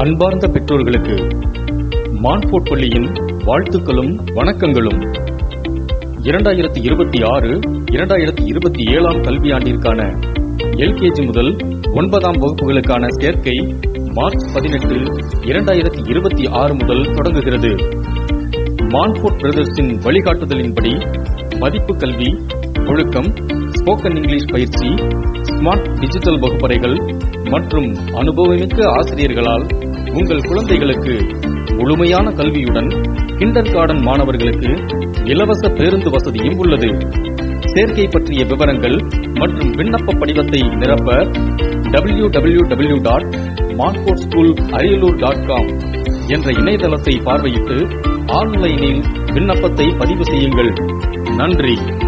அன்பார்ந்த பெற்றோர்களுக்கு மான்ஃபோர்ட் பள்ளியின் வாழ்த்துக்களும் வணக்கங்களும் இரண்டாயிரத்தி இருபத்தி ஆறு இரண்டாயிரத்தி இருபத்தி ஏழாம் கல்வியாண்டிற்கான எல்கேஜி முதல் ஒன்பதாம் வகுப்புகளுக்கான சேர்க்கை மார்ச் பதினெட்டு இரண்டாயிரத்தி இருபத்தி ஆறு முதல் தொடங்குகிறது மான்ஃபோர்ட் பிரதர்ஸின் வழிகாட்டுதலின்படி மதிப்பு கல்வி ஒழுக்கம் ஸ்போக்கன் இங்கிலீஷ் பயிற்சி ஸ்மார்ட் டிஜிட்டல் வகுப்பறைகள் மற்றும் அனுபவமிக்க ஆசிரியர்களால் உங்கள் குழந்தைகளுக்கு முழுமையான கல்வியுடன் கிண்டர் கார்டன் மாணவர்களுக்கு இலவச பேருந்து வசதியும் உள்ளது சேர்க்கை பற்றிய விவரங்கள் மற்றும் விண்ணப்ப படிவத்தை நிரப்ப W W W dot Montfort school Ariyalur dot com என்ற இணையதளத்தை பார்வையிட்டு ஆன்லைனில் விண்ணப்பத்தை பதிவு செய்யுங்கள் நன்றி